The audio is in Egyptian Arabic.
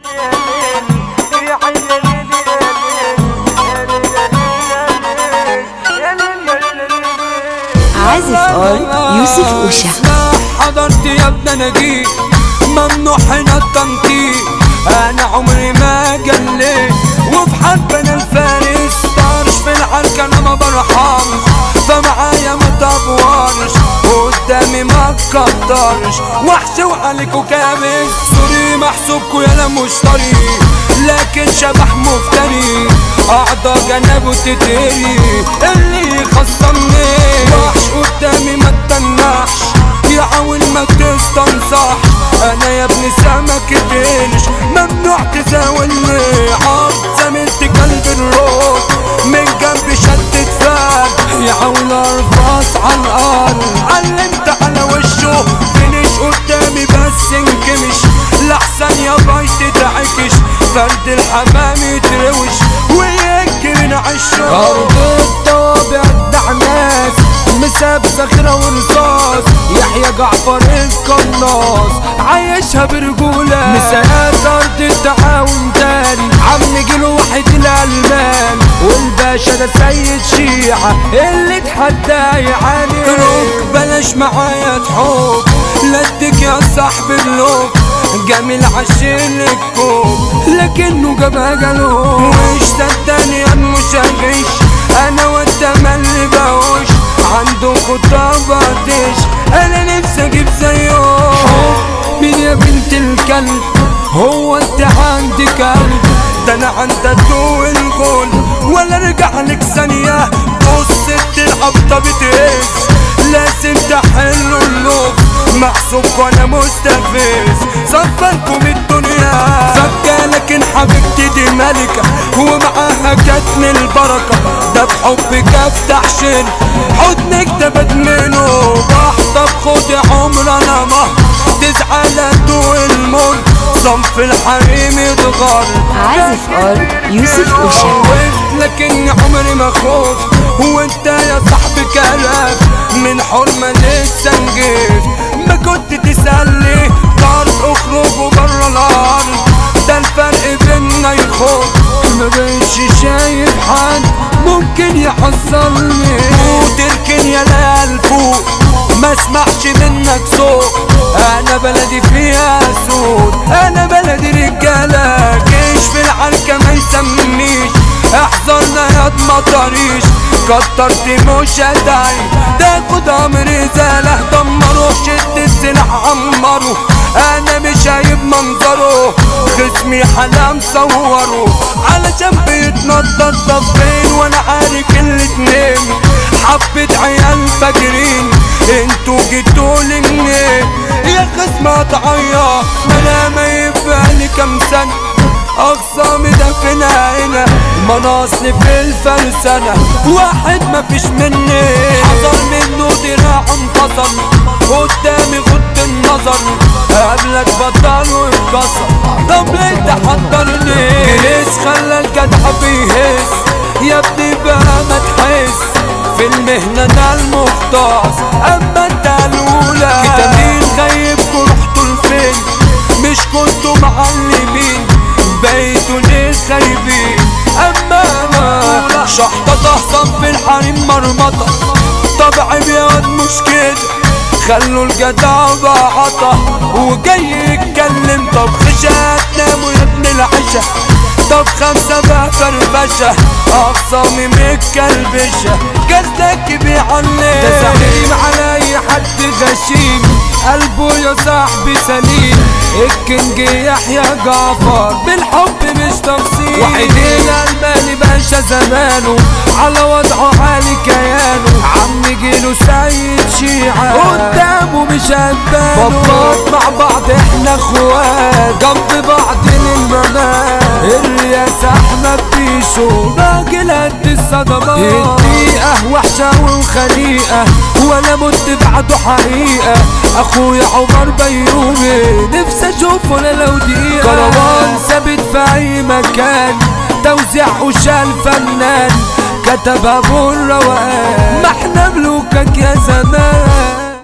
عازف اول يوسف اوشا حضرت يا ابن انا جيت ممنوع هنا التنطيط انا عمري ما جليت وفي حرب انا الفارس طارش في العركة انا ما برحمش فمعايا ما تبورش قدامي ما تكترش وحش وعليكوا كابس سوري محسوبكوا يا مشتري لكن شبح مفتري اعضى جنبه تتري اللي خصمني وحش قدامي ما تتنحش يحاول ما تستنصح انا يا ابن سمك تنش ممنوع تزاولني عض زميلتي قلب الروح من جنبي شدت فات يحاول ارفص على الارض علمت على وشه فينش قدامي بس انكمش لحسن يا باي تتعكش فرد الحمام يتروش ويجري من عشه ارض الطوابع الدعماس مساب صخرة ورصاص يحيى جعفر القناص عايشها برجولة مساءات أرض التعاون تاني عم جيله واحد الألمان والباشا ده سيد شيعة اللي اتحدى يعاني روك بلاش معايا تحوك لدك يا صاحب اللوك جميل عشان الكوب لكنه جابها جالوب وش صدقني انا مش هغش انا والتملي بهوش عندكوا طبطش انا نفسي اجيب زيه مين يا بنت الكلب هو انت عندي كلب ده انا عندك طول الجول ولا ارجع لك ثانية بص العبطة بتهز لازم تحلوا اللغز محسوب وانا مستفز صفركم الدنيا فكة لكن حبيبتي دي ملكة ومعاها جاتن البركة ده بحبك افتح شن حضنك ده بدمنه بحطب خد عمر انا مهر تزعل ادوق المر صنف الحريم يتغر عازف اول يوسف اوشا خوفت لكن عمري ما خفت هو انت يا صاحبي كلاف من حرمة لسه نجيت ما كنت تسألني طارت اخرجوا برا الارض ده الفرق بينا يخوف ما بقتش شايف حد ممكن يحصلني وتركن يا ليال فوق ما اسمعش منك صوت انا بلدي فيها سود انا بلدي رجاله جيش في العركه ما يسميش احذرنا يا مطريش كترت مش هدعي تاخد امر زاله دمروا شد السلاح عمروا انا مش شايف منظره خصمي حلام صوره علشان بيتنطط طفين وانا عارف الاتنين حبة عيال فاكرين انتوا جيتوا لي منين يا خصم هتعيط ما انا ما يبقى لي كام سنة اقسامي ده فينا هنا مناصني في الفرسانة واحد ما فيش مني حذر منه دراع انفصل قدامي غض النظر قبلك بطل واتكسر طب ليه تحضرني جلس خلى الجدع بيهز يا ابني بقى ما تحس في المهنة انا المختص اما انت الاولى كتابين غيبكوا رحتوا لفين مش كنتوا معلمين بقيتوا ليه خايبين اما انا شحطة تحصن في الحريم مرمطة طبعي بيض مش كده خلوا الجدع بعطة وجاي يتكلم طب خشات ناموا يا ابن العشا طب خمسة بقى فرفشة أقسامي متكلبشة قصدك بيعلم ده زعيم على أي حد غشيم قلبه يا صاحبي سليم الكينج يحيى جعفر بالحب مش تفصيل وحيدين المالي باشا زمانه على وضعه عالي كيانه عم جيله سيد شيعة قدامه مش هتبانه بطاط مع بعض احنا اخوات جنب بعض للممات الرياسة احمد بيشو راجل قد الصدمات الدقيقة وحشة وخنيقة ولا مت بعده حقيقة اخويا عمر بيومي نفسي اشوفه انا لو دقيقة كروان ثابت في اي مكان توزيع وشال فنان كتب ابو الروقان ما احنا ملوكك يا زمان